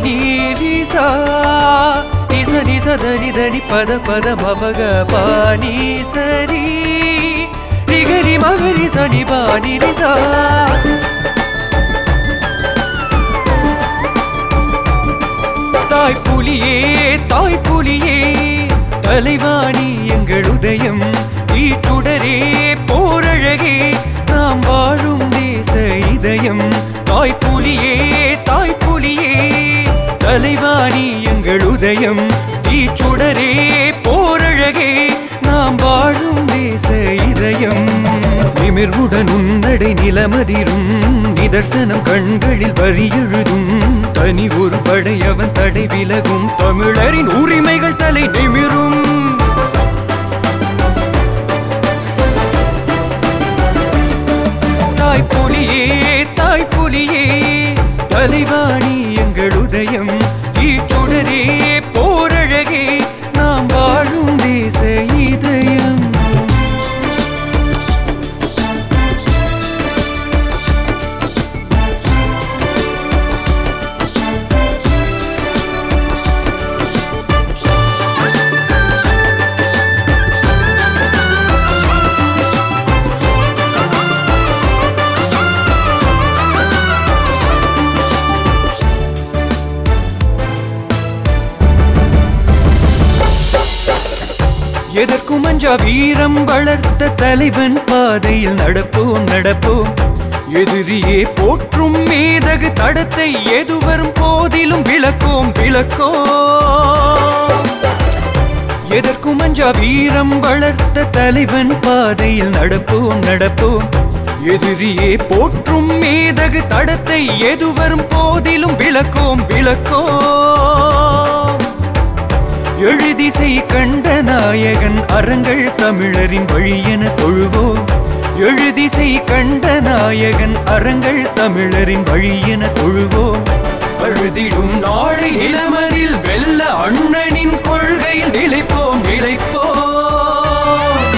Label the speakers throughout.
Speaker 1: பாணி ரிசா நிச நிச தனி தனி பத பத மபக பாணி சரி நிகரி மகரி சனி பாணி ரிசா தாய் புலியே தாய் புலியே தலைவாணி எங்கள் உதயம் ஈச்சுடரே போரழகே நாம் வாழும் தேச இதயம் தாய் புலியே தாய் புலியே தலைவாணி எங்கள் உதயம் ஈச்சுடரே போரழகே நாம் வாழும் தேச இதயம் நிமிர்வுடன் உன்னடை நிலமதிரும் நிதர்சனம் கண்களில் வரி எழுதும் தனி ஒரு படையவன் தடை விலகும் தமிழரின் உரிமைகள் தலை நிமிரும் தாய் புலியே தாய் புலியே தலைவாணி எங்கள் உதயம் ஈச்சுடரே போரழகே நாம் வாழும் தேச இதயம் எதற்கும் அஞ்சா வீரம் வளர்த்த தலைவன் பாதையில் நடப்போம் நடப்போம் எதிரியே போற்றும் மேதகு தடத்தை எது வரும் போதிலும் விளக்கோம் விளக்கோம் எதற்கும் அஞ்சா வீரம் வளர்த்த தலைவன் பாதையில் நடப்போம் நடப்போம் எதிரியே போற்றும் மேதகு தடத்தை எது வரும் போதிலும் விளக்கோம் விளக்கோம் எழுதிசை கண்ட நாயகன் அறங்கள் தமிழரின் வழியென தொழுவோம் எழுதிசை கண்ட நாயகன் அறங்கள் தமிழரின் வழியென தொழுவோம் அழுதிடும் நாளை இளமதில் வெல்ல அண்ணனின் கொள்கையில் நிலைப்போம் நிலைப்போம்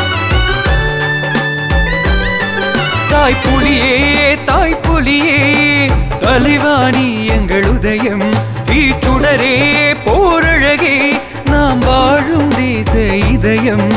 Speaker 1: தாய் புலியே தாய் புலியே தலைவாணி எங்கள் உதயம் தீச்சுடரே போரழகே நாம் வாழும் தேச இதயம்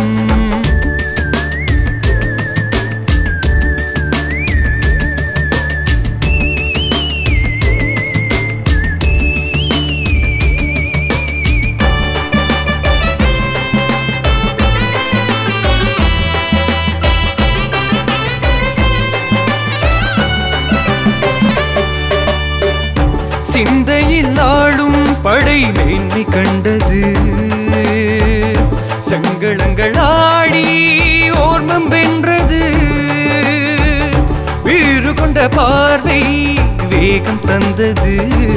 Speaker 1: சிந்தையில் ஆளும் படை மேன்மை கண்டது சங்களங்கள் ஆடி ஓர்மம் வென்றது வீறு கொண்ட பார்வை வேகம் தந்தது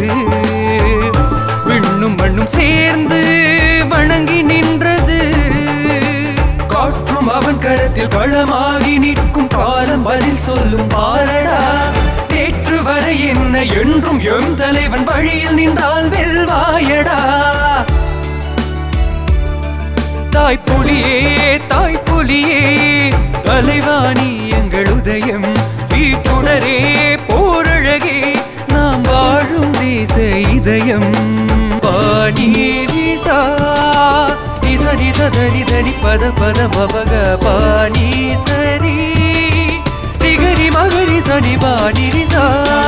Speaker 1: விண்ணும் மண்ணும் சேர்ந்து வணங்கி நின்றது காற்றும் அவன் கரத்தில் களமாகி நிற்கும் காலம் பதில் சொல்லும் பாரடா நேற்று வரை என்ன என்றும் எம் தலைவன் வழியில் நின்றால் வெல்வாயடா தாய் புலியே தாய் புலியே தலைவாணி எங்கள் உதயம் வீட்டுடரே போரழகே நாம் வாழும் தேச இதயம் பாணியே நிசா நிச நிச தனி தனி பத பத மபக பாணி சரி நிகரி மகரி சனி பாணி நிசா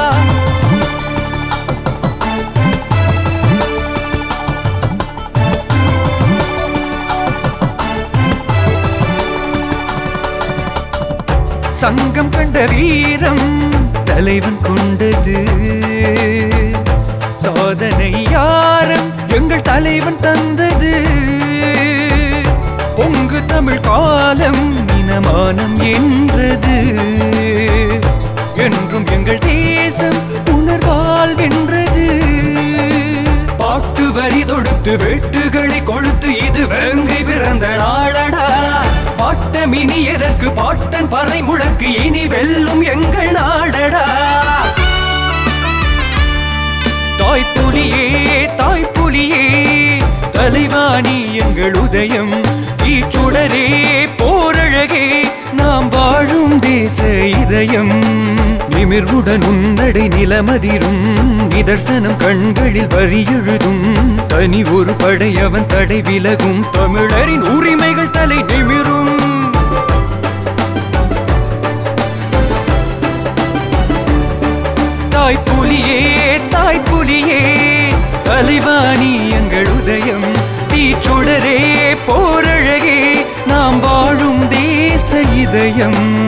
Speaker 1: சங்கம் கண்ட வீரம் தலைவன் கொண்டது சாதனை யாரம் எங்கள் தலைவன் தந்தது பொங்கு தமிழ் காலம் இனமானம் என்றது என்றும் எங்கள் தேசம் உணர்வால் வென்றது பாட்டு வரி தொடுத்து வெட்டுகளை கொளுத்து இது வேங்கை பிறந்த நாளடா பாட்டமினி எதற்கு பாட்டன் பறை முழக்கு இனி வெல்லும் எங்கள் நாடடா தாய் புலியே தாய் புலியே தலைவாணி எங்கள் உதயம் ஈச்சுடரே போரழகே நாம் வாழும் தேச இதயம் நிமிர்வுடன் உன்னடை நிலமதிரும் நிதர்சனம் கண்களில் வரி எழுதும் தனி ஒரு படையவன் தடை விலகும் தமிழரின் உரிமைகள் தலை நிமிரும் தாய் புலியே தாய் புலியே தலைவாணி எங்கள் உதயம் தீச்சுடரே போரழகே நாம் வாழும் தேச இதயம்